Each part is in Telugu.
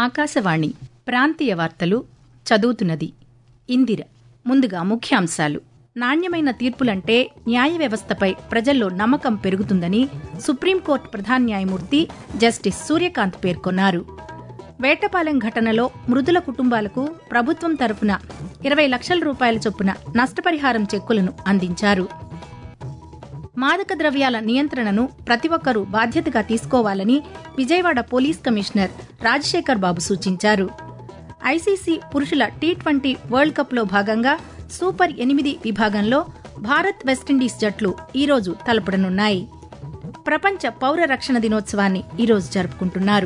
ఆకాశవాణి ప్రాంతీయ వార్తలు చదువుతున్నది ఇందిర ముందుగా ముఖ్యాంశాలు నాణ్యమైన తీర్పులంటే న్యాయ వ్యవస్థపై ప్రజల్లో నమ్మకం పెరుగుతుందని సుప్రీంకోర్టు ప్రధాన న్యాయమూర్తి జస్టిస్ సూర్యకాంత్ పేర్కొన్నారు వేటపాలెం ఘటనలో మృదుల కుటుంబాలకు ప్రభుత్వం తరఫున ఇరవై లక్షల రూపాయల చొప్పున నష్టపరిహారం చెక్కులను అందించారు మాదక ద్రవ్యాల నియంత్రణను ప్రతి ఒక్కరూ బాధ్యతగా తీసుకోవాలని విజయవాడ పోలీస్ కమిషనర్ రాజశేఖర్ బాబు సూచించారు ఐసీసీ పురుషుల టీ ట్వంటీ వరల్డ్ కప్లో భాగంగా సూపర్ ఎనిమిది విభాగంలో భారత్ వెస్టిండీస్ జట్లు ఈరోజు తలపడనున్నాయి ప్రపంచ పౌర రక్షణ దినోత్సవాన్ని ఈరోజు జరుపుకుంటున్నారు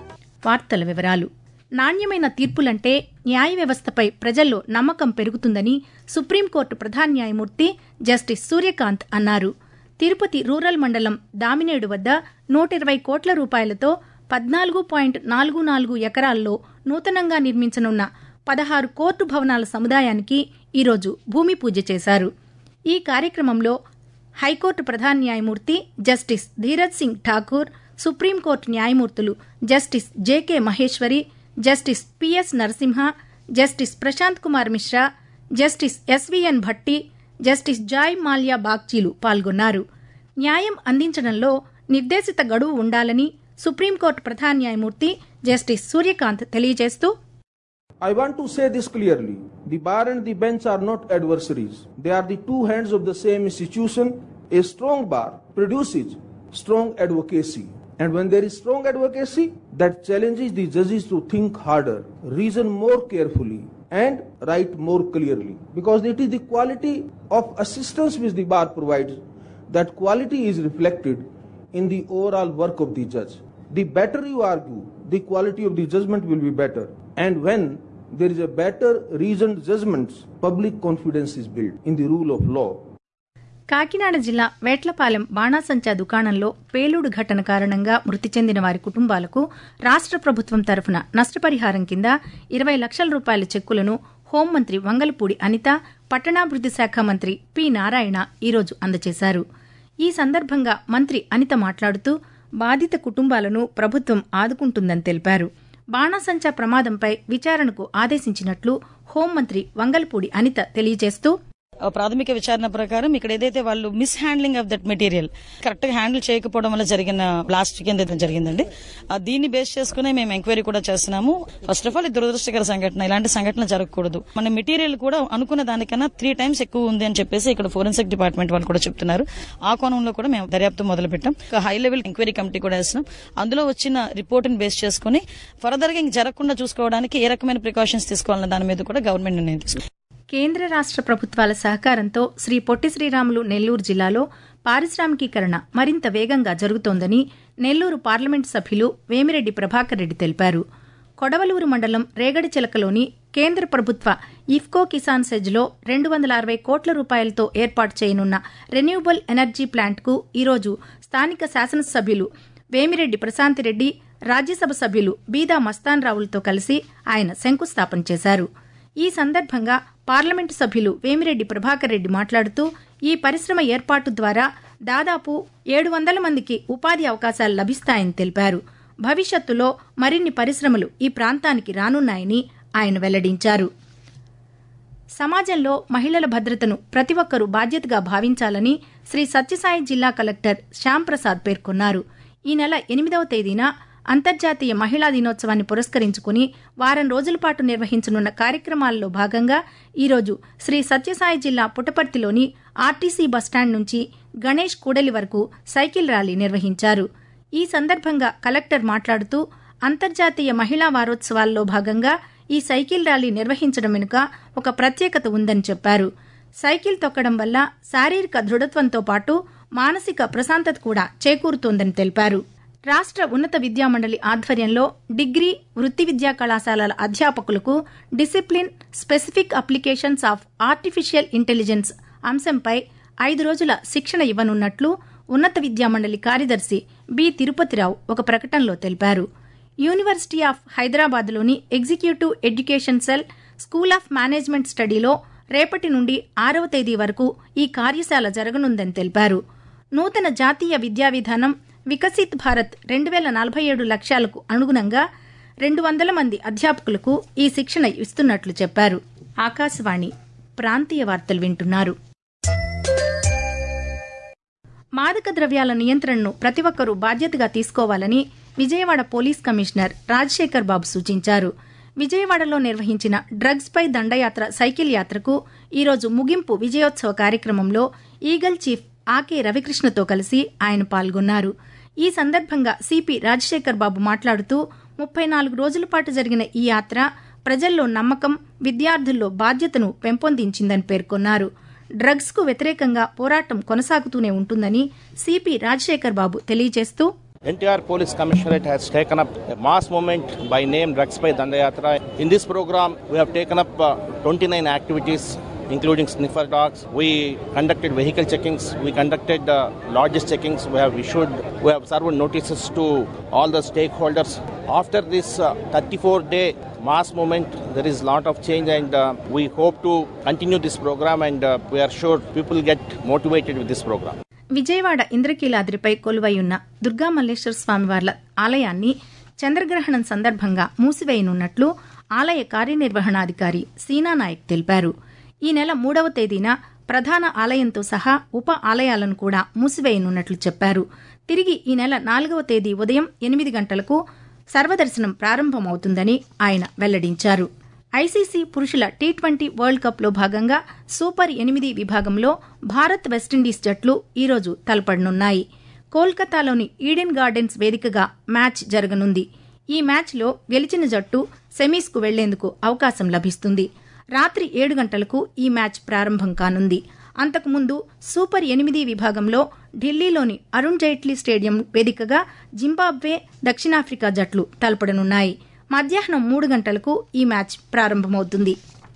వార్తల వివరాలు నాణ్యమైన తీర్పులంటే న్యాయ వ్యవస్థపై ప్రజల్లో నమ్మకం పెరుగుతుందని సుప్రీంకోర్టు ప్రధాన న్యాయమూర్తి జస్టిస్ సూర్యకాంత్ అన్నారు తిరుపతి రూరల్ మండలం దామినేడు వద్ద నూట ఇరవై కోట్ల రూపాయలతో పద్నాలుగు పాయింట్ నాలుగు నాలుగు ఎకరాల్లో నూతనంగా నిర్మించనున్న పదహారు కోర్టు భవనాల సముదాయానికి ఈరోజు భూమి పూజ చేశారు ఈ కార్యక్రమంలో హైకోర్టు ప్రధాన న్యాయమూర్తి జస్టిస్ ధీరజ్ సింగ్ ఠాకూర్ సుప్రీంకోర్టు న్యాయమూర్తులు justice J K Maheshwari justice P S Narasimha justice Prashant Kumar Mishra justice S V N Bhatti justice Joymalya బాగ్చీలు పాల్గొన్నారు న్యాయం అందించడంలో నిర్దేశిత గడువు ఉండాలని సుప్రీంకోర్టు ప్రధాన న్యాయమూర్తి జస్టిస్ సూర్యకాంత్ తెలియజేస్తూ I want to say this clearly. The bar and the bench are not adversaries. They are the two hands of the same institution. A strong bar produces strong advocacy. And when there is strong advocacy, that challenges the judges to think harder, reason more carefully, and write more clearly. Because it is the quality of assistance which the bar provides. That quality is reflected in the overall work of the judge. The better you argue, the quality of the judgment will be better. And when there is a better reasoned judgments, public confidence is built in the rule of law. Kakinada జిల్లా వేట్లపాలెం బాణాసంచా దుకాణంలో పేలుడు ఘటన కారణంగా మృతి చెందిన వారి కుటుంబాలకు రాష్ట ప్రభుత్వం తరఫున నష్టపరిహారం కింద ఇరవై లక్షల రూపాయల చెక్కులను హోంమంత్రి వంగలపూడి అనిత పట్టణాభివృద్ది శాఖ మంత్రి పి నారాయణ ఈరోజు అందజేశారు ఈ సందర్భంగా మంత్రి అనిత మాట్లాడుతూ బాధిత కుటుంబాలను ప్రభుత్వం ఆదుకుంటుందని తెలిపారు బాణాసంచా ప్రమాదంపై విచారణకు ఆదేశించినట్లు హోంమంత్రి వంగలపూడి అనిత తెలియజేస్తూ ప్రాథమిక విచారణ ప్రకారం ఇక్కడ ఏదైతే వాళ్ళు mishandling of that material correct గా హ్యాండిల్ చేయకపోవడం వల్ల జరిగిన బ్లాస్ట్ కింద జరిగిందండి ఆ దీన్ని బేస్ చేసుకునే మేము ఎంక్వైరీ కూడా చేస్తున్నాము ఫస్ట్ ఆఫ్ ఆల్ ఇది దురదృష్టకర సంఘటన ఇలాంటి సంఘటన జరగకూడదు మన మెటీరియల్ కూడా అనుకున్న దానికన్నా త్రీ టైమ్స్ ఎక్కువ ఉంది అని చెప్పేసి ఇక్కడ ఫోరెన్సిక్ డిపార్ట్మెంట్ వాళ్ళు కూడా చెప్తున్నారు ఆ కోణంలో కూడా మేము దర్యాప్తు మొదలు పెట్టాం హై లెవెల్ ఎంక్వైరీ కమిటీ కూడా వేస్తున్నాం అందులో వచ్చిన రిపోర్ట్ ని బేస్ చేసుకుని ఫర్దర్ గా ఇంక జరగకుండా చూసుకోవడానికి ఏ రకమైన ప్రికాషన్స్ తీసుకోవాలన్న దాని మీద కూడా గవర్నమెంట్ నిర్ణయం తీసుకుంది కేంద్ర రాష్ట ప్రభుత్వాల సహకారంతో శ్రీ పొట్టి శ్రీరాములు నెల్లూరు జిల్లాలో పారిశ్రామికీకరణ మరింత వేగంగా జరుగుతోందని నెల్లూరు పార్లమెంటు సభ్యులు వేమిరెడ్డి ప్రభాకర్ రెడ్డి తెలిపారు కొడవలూరు మండలం రేగడిచిలకలోని కేంద్ర ప్రభుత్వ ఇఫ్కో కిసాన్ సెజ్లో రెండు వందల అరవై కోట్ల రూపాయలతో ఏర్పాటు చేయనున్న రెన్యూబుల్ ఎనర్జీ ప్లాంట్కు ఈరోజు స్థానిక శాసనసభ్యులు వేమిరెడ్డి ప్రశాంతిరెడ్డి రాజ్యసభ సభ్యులు బీదా మస్తాన్ రావులతో కలిసి ఆయన శంకుస్థాపన చేశారు ఈ సందర్భంగా పార్లమెంటు సభ్యులు వేమిరెడ్డి ప్రభాకర్ రెడ్డి మాట్లాడుతూ ఈ పరిశ్రమ ఏర్పాటు ద్వారా దాదాపు ఏడు వందల మందికి ఉపాధి అవకాశాలు లభిస్తాయని తెలిపారు భవిష్యత్తులో మరిన్ని పరిశ్రమలు ఈ ప్రాంతానికి రానున్నాయని ఆయన వెల్లడించారు సమాజంలో మహిళల భద్రతను ప్రతి ఒక్కరూ బాధ్యతగా భావించాలని శ్రీ సత్యసాయి జిల్లా కలెక్టర్ శ్యాంప్రసాద్ పేర్కొన్నారు ఈ నెల ఎనిమిదవ తేదీన అంతర్జాతీయ మహిళా దినోత్సవాన్ని పురస్కరించుకుని వారం రోజుల పాటు నిర్వహించనున్న కార్యక్రమాల్లో భాగంగా ఈరోజు శ్రీ సత్యసాయి జిల్లా పుటపర్తిలోని ఆర్టీసీ బస్టాండ్ నుంచి గణేష్ కూడలి వరకు సైకిల్ ర్యాలీ నిర్వహించారు ఈ సందర్భంగా కలెక్టర్ మాట్లాడుతూ అంతర్జాతీయ మహిళా వారోత్సవాల్లో భాగంగా ఈ సైకిల్ ర్యాలీ నిర్వహించడం వెనుక ఒక ప్రత్యేకత ఉందని చెప్పారు సైకిల్ తొక్కడం వల్ల శారీరక దృఢత్వంతో పాటు మానసిక ప్రశాంతత కూడా చేకూరుతోందని తెలిపారు రాష్ట్ర ఉన్నత విద్యామండలి ఆధ్వర్యంలో డిగ్రీ వృత్తి విద్యా కళాశాలల అధ్యాపకులకు discipline specific applications of artificial intelligence అంశంపై ఐదు రోజుల శిక్షణ ఇవ్వనున్నట్లు ఉన్నత విద్యామండలి కార్యదర్శి బి తిరుపతిరావు ఒక ప్రకటనలో తెలిపారు యూనివర్సిటీ ఆఫ్ హైదరాబాద్లోని executive education cell school of management స్టడీలో రేపటి నుండి ఆరవ తేదీ వరకు ఈ కార్యశాల జరగనుందని తెలిపారు నూతన జాతీయ విద్యా విధానం వికసిత్ భారత్ రెండు వేల నలభై ఏడు లక్ష్యాలకు అనుగుణంగా రెండు వందల మంది అధ్యాపకులకు ఈ శిక్షణ ఇస్తున్నట్లు చెప్పారు ఆకాశవాణి ప్రాంతీయ వార్తలు వింటున్నారు మాదక ద్రవ్యాల నియంత్రణను ప్రతి ఒక్కరూ బాధ్యతగా తీసుకోవాలని విజయవాడ పోలీస్ కమిషనర్ రాజశేఖర్ బాబు సూచించారు విజయవాడలో నిర్వహించిన డ్రగ్స్ పై దండయాత్ర సైకిల్ యాత్రకు ఈరోజు ముగింపు విజయోత్సవ కార్యక్రమంలో ఈగల్ చీఫ్ ఆకే రవికృష్ణతో కలిసి ఆయన పాల్గొన్నారు ఈ సందర్భంగా సిపి రాజశేఖర్ బాబు మాట్లాడుతూ ముప్పై నాలుగు రోజుల పాటు జరిగిన ఈ యాత్ర ప్రజల్లో నమ్మకం విద్యార్థుల్లో బాధ్యతను పెంపొందించిందని పేర్కొన్నారు డ్రగ్స్ కు వ్యతిరేకంగా పోరాటం కొనసాగుతూనే ఉంటుందని సిపి రాజశేఖర్ బాబు తెలియజేస్తూ NTR Police Commissionerate has taken up a mass movement by name Drugs by Dandayatra. In this program, we have taken up uh, 29 activities including sniffer dogs. We conducted vehicle checkings. We conducted uh, lodges checkings. We have issued, we have served notices to all the stakeholders. After this 34-day mass movement, there is a lot of change and uh, we hope to continue this program and uh, we are sure people get motivated with this program. Vijayawada ఇంద్రకీలాద్రిపై కొలువై ఉన్న దుర్గా మల్లేశ్వర స్వామివార్ల ఆలయాన్ని చంద్రగ్రహణం సందర్భంగా మూసివేయనున్నట్లు ఆలయ కార్యనిర్వహణాధికారి సీనానాయక్ తెలిపారు ఈ నెల మూడవ తేదీన ప్రధాన ఆలయంతో సహా ఉప ఆలయాలను కూడా మూసివేయనున్నట్లు చెప్పారు తిరిగి ఈ నెల నాలుగవ తేదీ ఉదయం ఎనిమిది గంటలకు సర్వదర్శనం ప్రారంభమవుతుందని ఆయన వెల్లడించారు ఐసీసీ పురుషుల టీ ట్వంటీ వరల్డ్ కప్లో భాగంగా సూపర్ ఎనిమిది విభాగంలో భారత్ వెస్టిండీస్ జట్లు ఈరోజు తలపడనున్నాయి కోల్కతాలోని ఈడెన్ గార్డెన్స్ వేదికగా మ్యాచ్ జరగనుంది ఈ మ్యాచ్లో గెలిచిన జట్టు సెమీస్కు వెళ్లేందుకు అవకాశం లభిస్తుంది రాత్రి ఏడు గంటలకు ఈ మ్యాచ్ ప్రారంభం కానుంది అంతకుముందు సూపర్ ఎనిమిది విభాగంలో ఢిల్లీలోని అరుణ్ జైట్లీ స్టేడియం వేదికగా జింబాబ్వే దక్షిణాఫ్రికా జట్లు తలపడనున్నాయి మధ్యాహ్నం మూడు గంటలకు ఈ మ్యాచ్ ప్రారంభమవుతుంది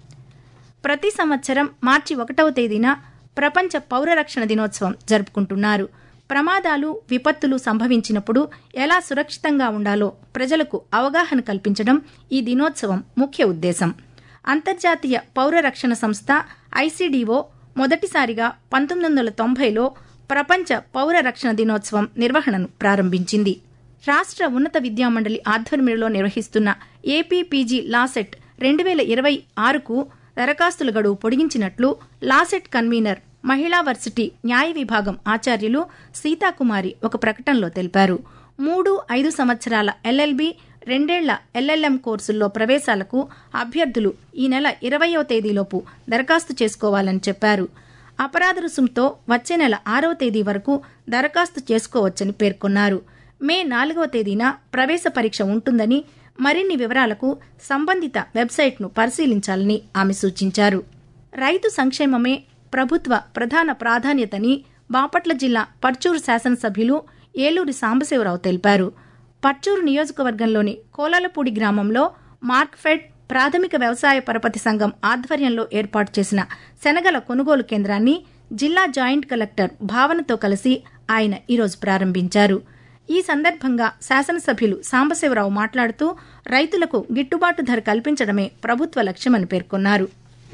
ప్రతి సంవత్సరం మార్చి ఒకటవ తేదీన ప్రపంచ పౌర రక్షణ దినోత్సవం జరుపుకుంటున్నారు ప్రమాదాలు విపత్తులు సంభవించినప్పుడు ఎలా సురక్షితంగా ఉండాలో ప్రజలకు అవగాహన కల్పించడం ఈ దినోత్సవం ముఖ్య ఉద్దేశం అంతర్జాతీయ పౌర రక్షణ సంస్థ ఐసీడీఓ మొదటిసారిగా పంతొమ్మిది వందల తొంభైలో ప్రపంచ పౌర రక్షణ దినోత్సవం నిర్వహణను ప్రారంభించింది రాష్ట్ర ఉన్నత విద్యామండలి ఆధ్వర్యంలో నిర్వహిస్తున్న ఏపీపీజీ లాసెట్ రెండు వేల ఇరవై ఆరుకు దరఖాస్తుల గడువు పొడిగించినట్లు లాసెట్ కన్వీనర్ మహిళా వర్సిటీ న్యాయ విభాగం ఆచార్యులు సీతాకుమారి ఒక ప్రకటనలో తెలిపారు మూడు ఐదు సంవత్సరాల ఎల్ఎల్బి రెండేళ్ల ఎల్ఎల్ఎం కోర్సుల్లో ప్రవేశాలకు అభ్యర్థులు ఈ నెల ఇరవయో తేదీలోపు దరఖాస్తు చేసుకోవాలని చెప్పారు అపరాధ రుసుంతో వచ్చే నెల ఆరవ తేదీ వరకు దరఖాస్తు చేసుకోవచ్చని పేర్కొన్నారు మే నాలుగవ తేదీన ప్రవేశ పరీక్ష ఉంటుందని మరిన్ని వివరాలకు సంబంధిత వెబ్సైట్ను పరిశీలించాలని ఆమె సూచించారు రైతు సంక్షేమమే ప్రభుత్వ ప్రధాన ప్రాధాన్యతని బాపట్ల జిల్లా పర్చూరు శాసనసభ్యులు ఏలూరి సాంబశివరావు తెలిపారు పర్చూరు నియోజకవర్గంలోని కోలాలపూడి గ్రామంలో మార్క్ఫెడ్ ప్రాథమిక వ్యవసాయ పరపతి సంఘం ఆధ్వర్యంలో ఏర్పాటు చేసిన శనగల కొనుగోలు కేంద్రాన్ని జిల్లా జాయింట్ కలెక్టర్ భావనతో కలిసి ఆయన ఈరోజు ప్రారంభించారు ఈ సందర్భంగా శాసనసభ్యులు సాంబశివరావు మాట్లాడుతూ రైతులకు గిట్టుబాటు ధర కల్పించడమే ప్రభుత్వ లక్ష్యమని పేర్కొన్నారు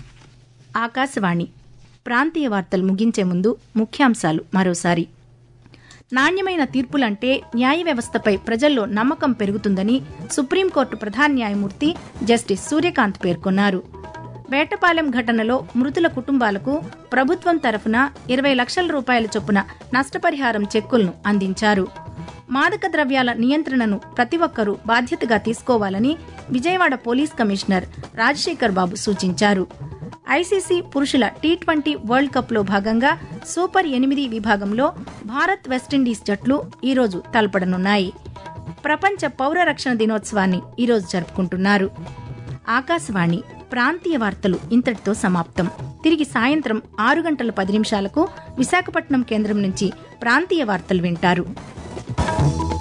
ఆకాశవాణి ప్రాంతీయ వార్తలు ముగించే ముందు ముఖ్యాంశాలు మరోసారి నాణ్యమైన తీర్పులంటే న్యాయ వ్యవస్థపై ప్రజల్లో నమ్మకం పెరుగుతుందని సుప్రీంకోర్టు ప్రధాన న్యాయమూర్తి జస్టిస్ సూర్యకాంత్ పేర్కొన్నారు వేటపాలెం ఘటనలో మృతుల కుటుంబాలకు ప్రభుత్వం తరఫున ఇరవై లక్షల రూపాయల చొప్పున నష్టపరిహారం చెక్కులను అందించారు మాదక ద్రవ్యాల నియంత్రణను ప్రతి ఒక్కరూ బాధ్యతగా తీసుకోవాలని విజయవాడ పోలీస్ కమిషనర్ రాజశేఖర్ బాబు సూచించారు ఐసీసీ పురుషుల టీ ట్వంటీ వరల్డ్ కప్లో భాగంగా సూపర్ ఎనిమిది విభాగంలో భారత్ వెస్టిండీస్ జట్లు ఈరోజు తలపడనున్నాయి ప్రపంచ పౌర రక్షణ దినోత్సవాన్ని ఈరోజు జరుపుకుంటున్నారు ఆకాశవాణి ప్రాంతీయ వార్తలు ఇంతటితో సమాప్తం తిరిగి సాయంత్రం ఆరు గంటల పది నిమిషాలకు విశాఖపట్నం కేంద్రం నుంచి ప్రాంతీయ వార్తలు వింటారు